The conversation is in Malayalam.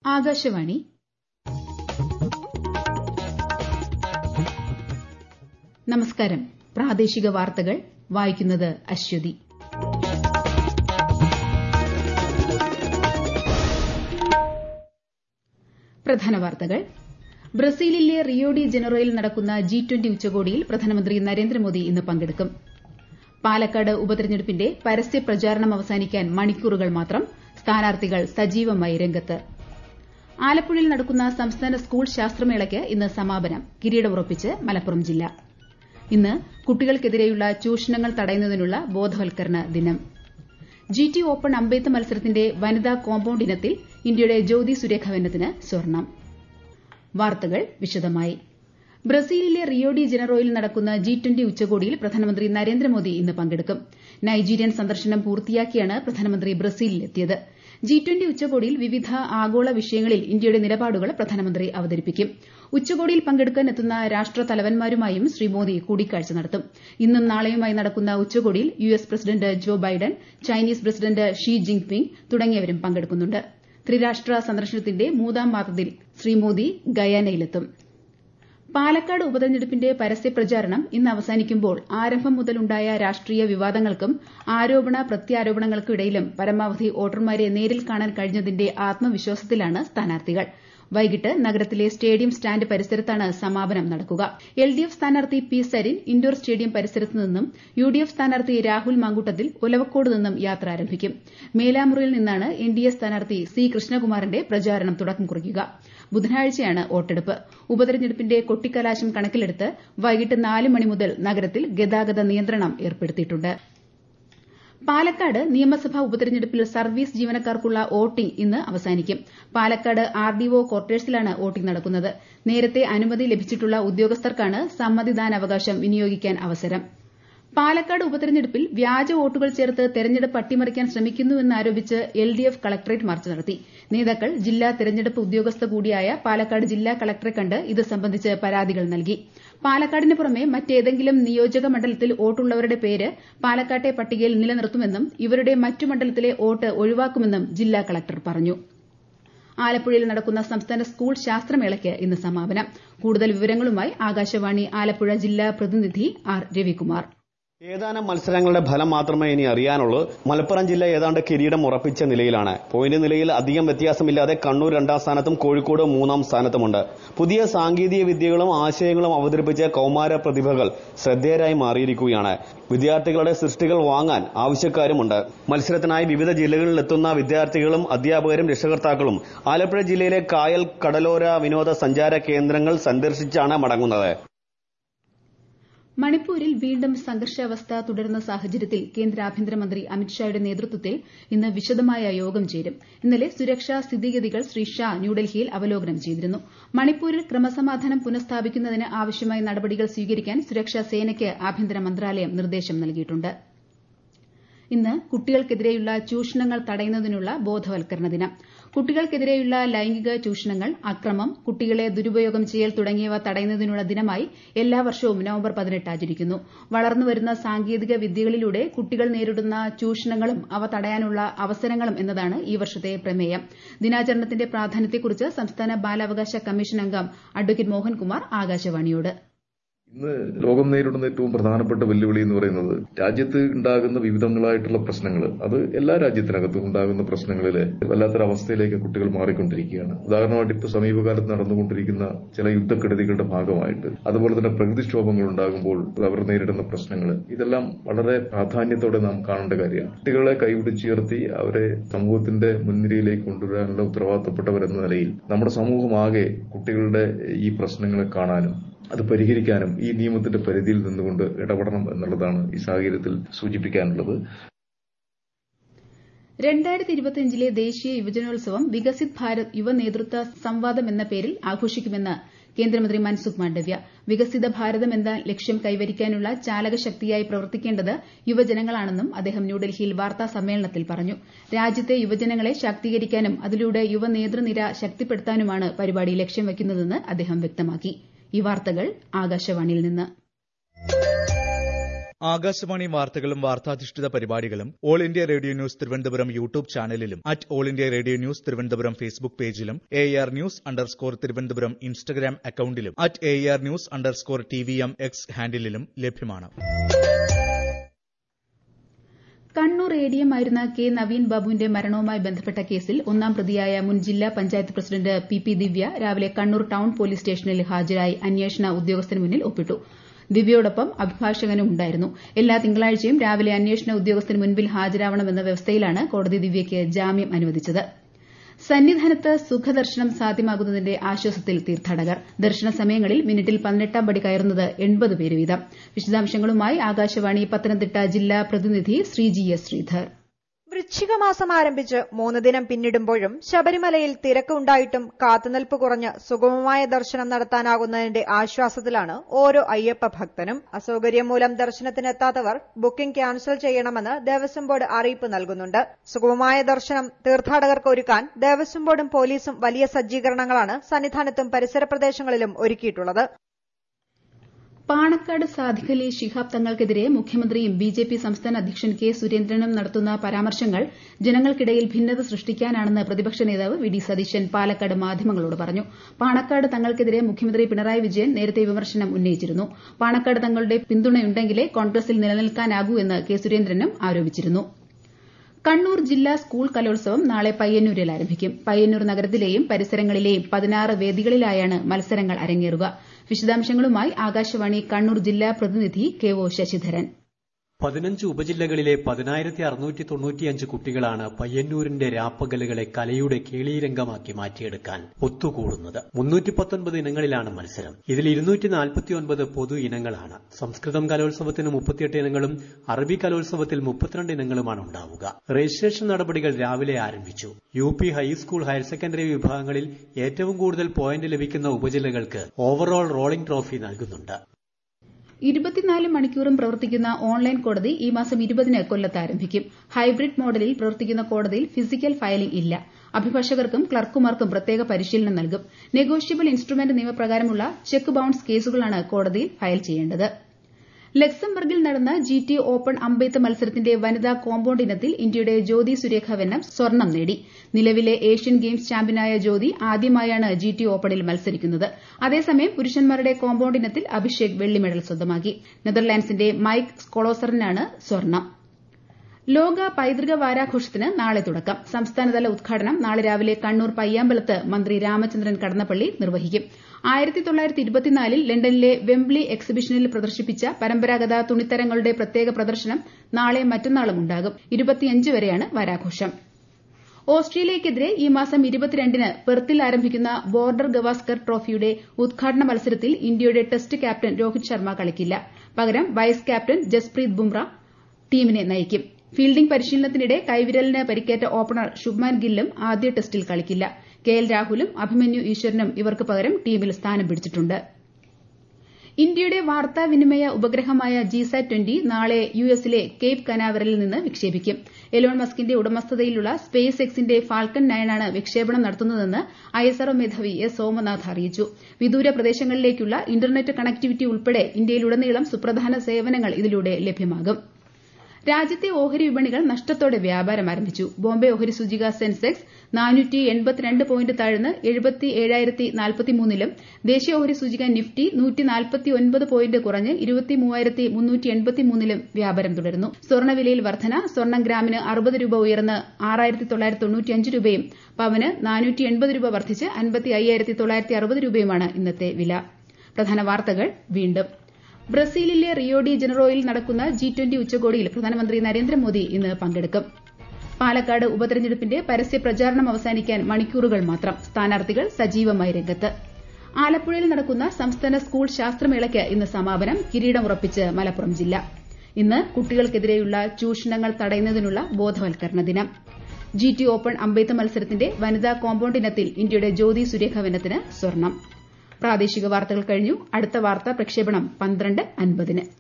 ആകാശവാണി നമസ്കാരം പ്രാദേശിക വാർത്തകൾ വായിക്കുന്നത് അശ്വതി പ്രധാന വാർത്തകൾ ബ്രസീലിലെ റിയോ ഡി ജനറോയിൽ നടക്കുന്ന ജി ട്വന്റി ഉച്ചകോടിയിൽ പ്രധാനമന്ത്രി നരേന്ദ്രമോദി ഇന്ന് പങ്കെടുക്കും പാലക്കാട് ഉപതെരഞ്ഞെടുപ്പിന്റെ പരസ്യ പ്രചാരണം അവസാനിക്കാൻ മണിക്കൂറുകൾ മാത്രം സ്ഥാനാർത്ഥികൾ സജീവമായി രംഗത്ത് ആലപ്പുഴയിൽ നടക്കുന്ന സംസ്ഥാന സ്കൂൾ ശാസ്ത്രമേളയ്ക്ക് ഇന്ന് സമാപനം കിരീടമുറപ്പിച്ച് മലപ്പുറം ജില്ല ഇന്ന് കുട്ടികൾക്കെതിരെയുള്ള ചൂഷണങ്ങൾ തടയുന്നതിനുള്ള ബോധവൽക്കരണ ദിനം ജി ടി ഓപ്പൺ അമ്പെയ്ത്ത് മത്സരത്തിന്റെ വനിതാ കോമ്പൌണ്ട് ഇനത്തിൽ ഇന്ത്യയുടെ ജ്യോതി സുരേഖ വെന്നത്തിന് സ്വർണം വാർത്തകൾ വിശദമായി ബ്രസീലിലെ റിയോ ഡി ജനറോയിൽ നടക്കുന്ന ജി ട്വന്റി ഉച്ചകോടിയിൽ പ്രധാനമന്ത്രി നരേന്ദ്രമോദി ഇന്ന് പങ്കെടുക്കും നൈജീരിയൻ സന്ദർശനം പൂർത്തിയാക്കിയാണ് പ്രധാനമന്ത്രി ബ്രസീലിലെത്തിയത് ജി ട്വന്റി ഉച്ചകോടിയിൽ വിവിധ ആഗോള വിഷയങ്ങളിൽ ഇന്ത്യയുടെ നിലപാടുകൾ പ്രധാനമന്ത്രി അവതരിപ്പിക്കും ഉച്ചകോടിയിൽ പങ്കെടുക്കാൻ എത്തുന്ന രാഷ്ട്രതലവന്മാരുമായും ശ്രീ മോദി കൂടിക്കാഴ്ച നടത്തും ഇന്നും നാളെയുമായി നടക്കുന്ന ഉച്ചകോടിയിൽ U S president Joe Biden Chinese president Xi Jinping തുടങ്ങിയവരും പങ്കെടുക്കുന്നുണ്ട് ത്രിരാഷ്ട്ര സന്ദർശനത്തിന്റെ മൂന്നാം പാദത്തിൽ ശ്രീ മോദി ഗയാനയിലെത്തും പാലക്കാട് ഉപതെരഞ്ഞെടുപ്പിന്റെ പരസ്യപ്രചാരണം ഇന്ന് അവസാനിക്കുമ്പോൾ ആരംഭം മുതലുണ്ടായ രാഷ്ട്രീയ വിവാദങ്ങൾക്കും ആരോപണ പ്രത്യാരോപണങ്ങൾക്കും ഇടയിലും പരമാവധി വോട്ടർമാരെ നേരിൽ കാണാൻ കഴിഞ്ഞതിന്റെ ആത്മവിശ്വാസത്തിലാണ് സ്ഥാനാർത്ഥികൾ വൈകിട്ട് നഗരത്തിലെ സ്റ്റേഡിയം സ്റ്റാൻഡ് പരിസരത്താണ് സമാപനം നടക്കുക എൽ ഡി എഫ് സ്ഥാനാർത്ഥി പി സരിൻ ഇൻഡോർ സ്റ്റേഡിയം പരിസരത്ത് നിന്നും യു ഡി എഫ് സ്ഥാനാർത്ഥി രാഹുൽ മാങ്കൂട്ടത്തിൽ ഒലവക്കോട് നിന്നും യാത്ര ആരംഭിക്കും മേലാമുറിയിൽ നിന്നാണ് എൻ ഡി എ സ്ഥാനാർത്ഥി സി കൃഷ്ണകുമാറിന്റെ പ്രചാരണം തുടക്കം കുറിക്കുക ബുധനാഴ്ചയാണ് വോട്ടെടുപ്പ് ഉപതെരഞ്ഞെടുപ്പിന്റെ കൊട്ടിക്കലാശം കണക്കിലെടുത്ത് വൈകിട്ട് നാല് മണി മുതൽ നഗരത്തിൽ ഗതാഗത നിയന്ത്രണം ഏർപ്പെടുത്തിയിട്ടുണ്ട് പാലക്കാട് നിയമസഭാ ഉപതെരഞ്ഞെടുപ്പിൽ സർവീസ് ജീവനക്കാർക്കുള്ള വോട്ടിംഗ് ഇന്ന് അവസാനിക്കും പാലക്കാട് ആർഡിഒ ക്വാർട്ടേഴ്സിലാണ് വോട്ടിംഗ് നടക്കുന്നത് നേരത്തെ അനുമതി ലഭിച്ചിട്ടുള്ള ഉദ്യോഗസ്ഥർക്കാണ് സമ്മതിദാനാവകാശം വിനിയോഗിക്കാൻ അവസരം പാലക്കാട് ഉപതെരഞ്ഞെടുപ്പിൽ വ്യാജ വോട്ടുകൾ ചേർത്ത് തെരഞ്ഞെടുപ്പ് അട്ടിമറിക്കാൻ ശ്രമിക്കുന്നുവെന്നാരോപിച്ച് L D F collectorate march നടത്തി നേതാക്കൾ ജില്ലാ തെരഞ്ഞെടുപ്പ് ഉദ്യോഗസ്ഥ കൂടിയായ പാലക്കാട് ജില്ലാ കളക്ടറെ കണ്ട് ഇത് സംബന്ധിച്ച് പരാതികൾ നൽകി പാലക്കാടിന് പുറമെ മറ്റേതെങ്കിലും നിയോജക മണ്ഡലത്തിൽ വോട്ടുള്ളവരുടെ പേര് പാലക്കാട്ടെ പട്ടികയിൽ നിലനിർത്തുമെന്നും ഇവരുടെ മറ്റു മണ്ഡലത്തിലെ വോട്ട് ഒഴിവാക്കുമെന്നും ജില്ലാ കളക്ടർ പറഞ്ഞു ആലപ്പുഴയിൽ നടക്കുന്ന സംസ്ഥാന സ്കൂൾ ശാസ്ത്രമേളയ്ക്ക് ഇന്ന് സമാപനം കൂടുതൽ വിവരങ്ങളുമായി ആകാശവാണി ആലപ്പുഴ ജില്ലാ പ്രതിനിധി ആർ രവികുമാർ ഏതാനും മത്സരങ്ങളുടെ ഫലം മാത്രമേ ഇനി അറിയാനുള്ളൂ മലപ്പുറം ജില്ല ഏതാണ്ട് കിരീടം ഉറപ്പിച്ച നിലയിലാണ് പോയിന്റ് നിലയിൽ അധികം വ്യത്യാസമില്ലാതെ കണ്ണൂർ രണ്ടാം സ്ഥാനത്തും കോഴിക്കോട് മൂന്നാം സ്ഥാനത്തുമുണ്ട് പുതിയ സാങ്കേതിക വിദ്യകളും ആശയങ്ങളും അവതരിപ്പിച്ച കൌമാര പ്രതിഭകൾ ശ്രദ്ധേയരായി മാറിയിരിക്കുകയാണ് വിദ്യാർത്ഥികളുടെ സൃഷ്ടികൾ വാങ്ങാൻ ആവശ്യക്കാരുമുണ്ട് മത്സരത്തിനായി വിവിധ ജില്ലകളിൽ എത്തുന്ന വിദ്യാർത്ഥികളും അധ്യാപകരും രക്ഷകർത്താക്കളും ആലപ്പുഴ ജില്ലയിലെ കായൽ കടലോര വിനോദ സഞ്ചാര കേന്ദ്രങ്ങൾ സന്ദർശിച്ചാണ് മടങ്ങുന്നത് മണിപ്പൂരിൽ വീണ്ടും സംഘർഷാവസ്ഥ തുടരുന്ന സാഹചര്യത്തിൽ കേന്ദ്ര ആഭ്യന്തരമന്ത്രി അമിത്ഷായുടെ നേതൃത്വത്തിൽ ഇന്ന് വിശദമായ യോഗം ചേരും ഇന്നലെ സുരക്ഷാ സ്ഥിതിഗതികൾ ശ്രീ ഷാ ന്യൂഡൽഹിയിൽ അവലോകനം ചെയ്തിരുന്നു മണിപ്പൂരിൽ ക്രമസമാധാനം പുനഃസ്ഥാപിക്കുന്നതിന് ആവശ്യമായ നടപടികൾ സ്വീകരിക്കാൻ സുരക്ഷാ സേനയ്ക്ക് ആഭ്യന്തര മന്ത്രാലയം നിർദ്ദേശം നൽകിയിട്ടുണ്ട് ഇന്ന് കുട്ടികൾക്കെതിരെയുള്ള ചൂഷണങ്ങൾ തടയുന്നതിനുള്ള ബോധവൽക്കരണ ദിനം കുട്ടികൾക്കെതിരെയുള്ള ലൈംഗിക ചൂഷണങ്ങൾ അക്രമം കുട്ടികളെ ദുരുപയോഗം ചെയ്യൽ തുടങ്ങിയവ തടയുന്നതിനുള്ള ദിനമായി എല്ലാ വർഷവും നവംബർ പതിനെട്ട് ആചരിക്കുന്നു വളർന്നുവരുന്ന സാങ്കേതിക വിദ്യകളിലൂടെ കുട്ടികൾ നേരിടുന്ന ചൂഷണങ്ങളും അവ തടയാനുള്ള അവസരങ്ങളും എന്നതാണ് ഈ വർഷത്തെ പ്രമേയം ദിനാചരണത്തിന്റെ പ്രാധാന്യത്തെക്കുറിച്ച് സംസ്ഥാന ബാലാവകാശ കമ്മീഷൻ അംഗം അഡ്വക്കേറ്റ് മോഹൻകുമാർ ആകാശവാണിയോട് ഇന്ന് ലോകം നേരിടുന്ന ഏറ്റവും പ്രധാനപ്പെട്ട വെല്ലുവിളി എന്ന് പറയുന്നത് രാജ്യത്ത് ഉണ്ടാകുന്ന വിവിധങ്ങളായിട്ടുള്ള പ്രശ്നങ്ങൾ അത് എല്ലാ രാജ്യത്തിനകത്തും ഉണ്ടാകുന്ന പ്രശ്നങ്ങളിൽ വല്ലാത്തൊരവസ്ഥയിലേക്ക് കുട്ടികൾ മാറിക്കൊണ്ടിരിക്കുകയാണ് ഉദാഹരണമായിട്ട് ഇപ്പോൾ സമീപകാലത്ത് നടന്നുകൊണ്ടിരിക്കുന്ന ചില യുദ്ധക്കെടുതികളുടെ ഭാഗമായിട്ട് അതുപോലെ തന്നെ പ്രകൃതിക്ഷോഭങ്ങൾ ഉണ്ടാകുമ്പോൾ അവർ നേരിടുന്ന പ്രശ്നങ്ങൾ ഇതെല്ലാം വളരെ പ്രാധാന്യത്തോടെ നാം കാണേണ്ട കാര്യമാണ് കുട്ടികളെ കൈപിടിച്ചുയർത്തി അവരെ സമൂഹത്തിന്റെ മുൻനിരയിലേക്ക് കൊണ്ടുവരാനുള്ള ഉത്തരവാദിത്തപ്പെട്ടവർ എന്ന നിലയിൽ നമ്മുടെ സമൂഹമാകെ കുട്ടികളുടെ ഈ പ്രശ്നങ്ങളെ കാണാനും അത് പരിഹരിക്കാനും ഈ നിയമത്തിന്റെ പരിധിയിൽ നിന്നുകൊണ്ട് ഇടപെടണം എന്നുള്ളതാണ് ഈ സാഹചര്യത്തിൽ സൂചിപ്പിക്കാനുള്ളത് രണ്ടായിരത്തി ഇരുപത്തിയഞ്ചിലെ ദേശീയ യുവജനോത്സവം വികസിത് ഭാരത് യുവ നേതൃത്വ സംവാദം എന്ന പേരിൽ ആഘോഷിക്കുമെന്ന് കേന്ദ്രമന്ത്രി മൻസുഖ് മാണ്ഡവ്യ വികസിത ഭാരതം എന്ന ലക്ഷ്യം കൈവരിക്കാനുള്ള ചാലകശക്തിയായി പ്രവർത്തിക്കേണ്ടത് യുവജനങ്ങളാണെന്നും അദ്ദേഹം ന്യൂഡൽഹിയിൽ വാർത്താ സമ്മേളനത്തിൽ പറഞ്ഞു രാജ്യത്തെ യുവജനങ്ങളെ ശാക്തീകരിക്കാനും അതിലൂടെ യുവ നേതൃനിര ശക്തിപ്പെടുത്താനുമാണ് പരിപാടി ലക്ഷ്യം വയ്ക്കുന്നതെന്ന് അദ്ദേഹം വ്യക്തമാക്കി ഈ വാർത്തകൾ ആകാശവാണിയിൽ നിന്ന് ആകാശവാണി വാർത്തകളും വാർത്താധിഷ്ഠിത പരിപാടികളും All India Radio News Thiruvananthapuram YouTube ചാനലിലും at All India Radio News Thiruvananthapuram Facebook പേജിലും A R news underscore Thiruvananthapuram Instagram അക്കൌണ്ടിലും at A R news underscore T V M X ഹാൻഡിലും ലഭ്യമാണ് കണ്ണൂർ എ ഡി എം ആയിരുന്ന കെ നവീൻ ബാബുവിന്റെ മരണവുമായി ബന്ധപ്പെട്ട കേസിൽ ഒന്നാം പ്രതിയായ മുൻ ജില്ലാ panchayat president P P Divya രാവിലെ കണ്ണൂർ ടൌൺ പോലീസ് സ്റ്റേഷനിൽ ഹാജരായി അന്വേഷണ ഉദ്യോഗസ്ഥന് മുന്നിൽ ഒപ്പിട്ടു ദിവ്യയോടൊപ്പം അഭിഭാഷകനും ഉണ്ടായിരുന്നു എല്ലാ തിങ്കളാഴ്ചയും രാവിലെ അന്വേഷണ ഉദ്യോഗസ്ഥന് മുൻപിൽ ഹാജരാവണമെന്ന വ്യവസ്ഥയിലാണ് കോടതി ദിവ്യയ്ക്ക് ജാമ്യം അനുവദിച്ചത് സന്നിധാനത്ത് സുഖദർശനം സാധ്യമാകുന്നതിന്റെ ആശ്വാസത്തിൽ തീർത്ഥാടകർ ദർശന സമയങ്ങളിൽ മിനിറ്റിൽ പതിനെട്ടാം പടി കയറുന്നത് എൺപത് പേര് വീതം വിശദാംശങ്ങളുമായി ആകാശവാണി പത്തനംതിട്ട ജില്ലാ പ്രതിനിധി ശ്രീജി എസ് ശ്രീധർ വൃശ്ചിക മാസം ആരംഭിച്ച് മൂന്ന് ദിനം പിന്നിടുമ്പോഴും ശബരിമലയിൽ തിരക്ക് ഉണ്ടായിട്ടും കാത്തുനിൽപ്പ് കുറഞ്ഞ് സുഗമമായ ദർശനം നടത്താനാകുന്നതിന്റെ ആശ്വാസത്തിലാണ് ഓരോ അയ്യപ്പ ഭക്തനും അസൌകര്യം മൂലം ദർശനത്തിനെത്താത്തവർ ബുക്കിംഗ് ക്യാൻസൽ ചെയ്യണമെന്ന് ദേവസ്വം ബോർഡ് അറിയിപ്പ് നൽകുന്നുണ്ട് സുഗമമായ ദർശനം തീർത്ഥാടകർക്ക് ഒരുക്കാൻ ദേവസ്വം ബോർഡും പോലീസും വലിയ സജ്ജീകരണങ്ങളാണ് സന്നിധാനത്തും പരിസര പ്രദേശങ്ങളിലും ഒരുക്കിയിട്ടുള്ളത് പാണക്കാട് സാദിഖ് അലി ശിഹാബ് തങ്ങൾക്കെതിരെ മുഖ്യമന്ത്രിയും ബി ജെ പി സംസ്ഥാന അധ്യക്ഷൻ കെ സുരേന്ദ്രനും നടത്തുന്ന പരാമർശങ്ങൾ ജനങ്ങൾക്കിടയിൽ ഭിന്നത സൃഷ്ടിക്കാനാണെന്ന് പ്രതിപക്ഷ നേതാവ് വി ഡി സതീശൻ പാലക്കാട് മാധ്യമങ്ങളോട് പറഞ്ഞു പാണക്കാട് തങ്ങൾക്കെതിരെ മുഖ്യമന്ത്രി പിണറായി വിജയൻ നേരത്തെ വിമർശനം ഉന്നയിച്ചിരുന്നു പാണക്കാട് തങ്ങളുടെ പിന്തുണയുണ്ടെങ്കിലേ കോൺഗ്രസിൽ നിലനിൽക്കാനാകൂ എന്ന് കെ സുരേന്ദ്രനും ആരോപിച്ചിരുന്നു കണ്ണൂർ ജില്ലാ സ്കൂൾ കലോത്സവം നാളെ പയ്യന്നൂരിൽ ആരംഭിക്കും പയ്യന്നൂർ നഗരത്തിലെയും പരിസരങ്ങളിലെയും പതിനാറ് വേദികളിലായാണ് മത്സരങ്ങൾ അരങ്ങേറുക വിശദാംശങ്ങളുമായി ആകാശവാണി കണ്ണൂർ ജില്ലാ പ്രതിനിധി കെ ഒ ശശിധരൻ പതിനഞ്ച് ഉപജില്ലകളിലെ പതിനായിരത്തി അറുന്നൂറ്റി തൊണ്ണൂറ്റിയഞ്ച് കുട്ടികളാണ് പയ്യന്നൂരിന്റെ രാപ്പകലുകളെ കലയുടെ കേളീരംഗമാക്കി മാറ്റിയെടുക്കാൻ ഒത്തുകൂടുന്നത് മുന്നൂറ്റി പത്തൊൻപത് ഇനങ്ങളിലാണ് മത്സരം ഇതിൽ ഇരുന്നൂറ്റി നാൽപ്പത്തിയൊൻപത് പൊതു ഇനങ്ങളാണ് സംസ്കൃതം കലോത്സവത്തിന് മുപ്പത്തിയെട്ട് ഇനങ്ങളും അറബി കലോത്സവത്തിൽ മുപ്പത്തിരണ്ട് ഇനങ്ങളുമാണ് ഉണ്ടാവുക രജിസ്ട്രേഷൻ നടപടികൾ രാവിലെ ആരംഭിച്ചു U P high school higher secondary വിഭാഗങ്ങളിൽ ഏറ്റവും കൂടുതൽ പോയിന്റ് ലഭിക്കുന്ന ഉപജില്ലകൾക്ക് ഓവറോൾ റോളിംഗ് ട്രോഫി നൽകുന്നുണ്ട് ഇരുപത്തിനാല് മണിക്കൂറും പ്രവർത്തിക്കുന്ന ഓൺലൈൻ കോടതി ഈ മാസം ഇരുപതിന് കൊല്ലത്ത് ആരംഭിക്കും ഹൈബ്രിഡ് മോഡലിൽ പ്രവർത്തിക്കുന്ന കോടതിയിൽ ഫിസിക്കൽ ഫയലിംഗ് ഇല്ല അഭിഭാഷകർക്കും ക്ലർക്കുമാർക്കും പ്രത്യേക പരിശീലനം നൽകും നെഗോഷ്യബിൾ ഇൻസ്ട്രുമെന്റ് നിയമപ്രകാരമുള്ള ചെക്ക് ബൌൺസ് കേസുകളാണ് കോടതിയിൽ ഫയൽ ചെയ്യേണ്ടത് ലക്സംബർഗിൽ നടന്ന ജി ടി ഓപ്പൺ അമ്പെയ്ത്ത് മത്സരത്തിന്റെ വനിതാ കോമ്പൌണ്ട് ഇനത്തിൽ ഇന്ത്യയുടെ ജ്യോതി സുരേഖ വെന്നം സ്വർണം നേടി നിലവിലെ ഏഷ്യൻ ഗെയിംസ് ചാമ്പ്യനായ ജ്യോതി ആദ്യമായാണ് ജി ടി ഓപ്പണിൽ മത്സരിക്കുന്നത് അതേസമയം പുരുഷന്മാരുടെ കോമ്പൌണ്ട് ഇനത്തിൽ അഭിഷേക് വെള്ളി മെഡൽ സ്വന്തമാക്കി നെതർലാൻഡ്സിന്റെ മൈക്ക് സ്കോളോസറിനാണ് സ്വർണം ലോക പൈതൃക വാരാഘോഷത്തിന് നാളെ തുടക്കം സംസ്ഥാനതല ഉദ്ഘാടനം നാളെ രാവിലെ കണ്ണൂർ പയ്യാമ്പലത്ത് മന്ത്രി രാമചന്ദ്രൻ കടന്നപ്പള്ളി നിർവഹിക്കും ആയിരത്തി തൊള്ളായിരത്തി ഇരുപത്തിനാലിൽ ലണ്ടനിലെ വെംബ്ലി എക്സിബിഷനിൽ പ്രദർശിപ്പിച്ച പരമ്പരാഗത തുണിത്തരങ്ങളുടെ പ്രത്യേക പ്രദർശനം നാളെ മറ്റന്നാളും ഉണ്ടാകും ഇരുപത്തിയഞ്ച് വരെയാണ് വാരാഘോഷം ഓസ്ട്രേലിയയ്ക്കെതിരെ ഈ മാസം ഇരുപത്തിരണ്ടിന് പെർത്തിൽ ആരംഭിക്കുന്ന ബോർഡർ ഗവാസ്കർ ട്രോഫിയുടെ ഉദ്ഘാടന മത്സരത്തിൽ ഇന്ത്യയുടെ ടെസ്റ്റ് ക്യാപ്റ്റൻ രോഹിത് ശർമ്മ കളിക്കില്ല പകരം വൈസ് ക്യാപ്റ്റൻ ജസ്പ്രീത് ബുംറ ടീമിനെ നയിക്കും ഫീൽഡിംഗ് പരിശീലനത്തിനിടെ കൈവിരലിന് പരിക്കേറ്റ ഓപ്പണർ ശുഭ്മാൻ ഗില്ലും ആദ്യ ടെസ്റ്റിൽ കളിക്കില്ല കെ എൽ രാഹുലും അഭിമന്യു ഈശ്വരനും ഇവർക്ക് പകരം ടീമിൽ സ്ഥാനം പിടിച്ചിട്ടുണ്ട് ഇന്ത്യയുടെ വാർത്താവിനിമയ ഉപഗ്രഹമായ ജിസാറ്റ് ട്വന്റി നാളെ യു എസിലെ കേപ്പ് കനാവറലിൽ നിന്ന് വിക്ഷേപിക്കും എലോൺ മസ്കിന്റെ ഉടമസ്ഥതയിലുള്ള സ്പേസ് എക്സിന്റെ ഫാൽക്കൺ നയനാണ് വിക്ഷേപണം നടത്തുന്നതെന്ന് ഐഎസ്ആർഒ മേധാവി എസ് സോമനാഥ് അറിയിച്ചു വിദൂര പ്രദേശങ്ങളിലേക്കുള്ള ഇന്റർനെറ്റ് കണക്ടിവിറ്റി ഉൾപ്പെടെ ഇന്ത്യയിലുടനീളം സുപ്രധാന സേവനങ്ങൾ ഇതിലൂടെ ലഭ്യമാകും രാജ്യത്തെ ഓഹരി വിപണികൾ നഷ്ടത്തോടെ വ്യാപാരം ആരംഭിച്ചു ബോംബെ ഓഹരി സൂചിക സെൻസെക്സ് നാനൂറ്റി എൺപത്തിരണ്ട് പോയിന്റ് താഴ്ന്ന് എഴുപത്തി ഏഴായിരത്തി നാൽപ്പത്തിമൂന്നിലും ദേശീയ ഓഹരി സൂചിക നിഫ്റ്റി നൂറ്റി നാൽപ്പത്തി ഒൻപത് പോയിന്റ് കുറഞ്ഞ് ഇരുപത്തി മൂവായിരത്തി മുന്നൂറ്റി എൺപത്തിമൂന്നിലും വ്യാപാരം തുടരുന്നു സ്വർണ്ണവിലയിൽ വർധന സ്വർണ്ണം ഗ്രാമിന് അറുപത് രൂപ ഉയർന്ന് ആറായിരത്തി തൊള്ളായിരത്തി തൊണ്ണൂറ്റിയഞ്ച് രൂപയും പവന് നാനൂറ്റി എൺപത് രൂപ വർദ്ധിച്ച് അൻപത്തി അയ്യായിരത്തി തൊള്ളായിരത്തി അറുപത് രൂപയുമാണ് ഇന്നത്തെ വില പ്രധാന വാർത്തകൾ വീണ്ടും ബ്രസീലിലെ റിയോ ഡി ജനറോയിൽ നടക്കുന്ന ജി ട്വന്റി ഉച്ചകോടിയിൽ പ്രധാനമന്ത്രി നരേന്ദ്രമോദി ഇന്ന് പങ്കെടുക്കും പാലക്കാട് ഉപതെരഞ്ഞെടുപ്പിന്റെ പരസ്യ പ്രചാരണം അവസാനിക്കാൻ മണിക്കൂറുകൾ മാത്രം സ്ഥാനാർത്ഥികൾ സജീവമായി രംഗത്ത് ആലപ്പുഴയിൽ നടക്കുന്ന സംസ്ഥാന സ്കൂൾ ശാസ്ത്രമേളയ്ക്ക് ഇന്ന് സമാപനം കിരീടമുറപ്പിച്ച് മലപ്പുറം ജില്ല ഇന്ന് കുട്ടികൾക്കെതിരെയുള്ള ചൂഷണങ്ങൾ തടയുന്നതിനുള്ള ബോധവൽക്കരണ ദിനം ജി ടി ഓപ്പൺ അമ്പെയ്ത്ത് മത്സരത്തിന്റെ വനിതാ കോമ്പൌണ്ട് ഇനത്തിൽ ഇന്ത്യയുടെ ജ്യോതി സുരേഖ വനത്തിന് സ്വർണം പ്രാദേശിക വാർത്തകൾ കഴിഞ്ഞു അടുത്ത വാർത്താ പ്രക്ഷേപണം പന്ത്രണ്ട് അൻപതിന്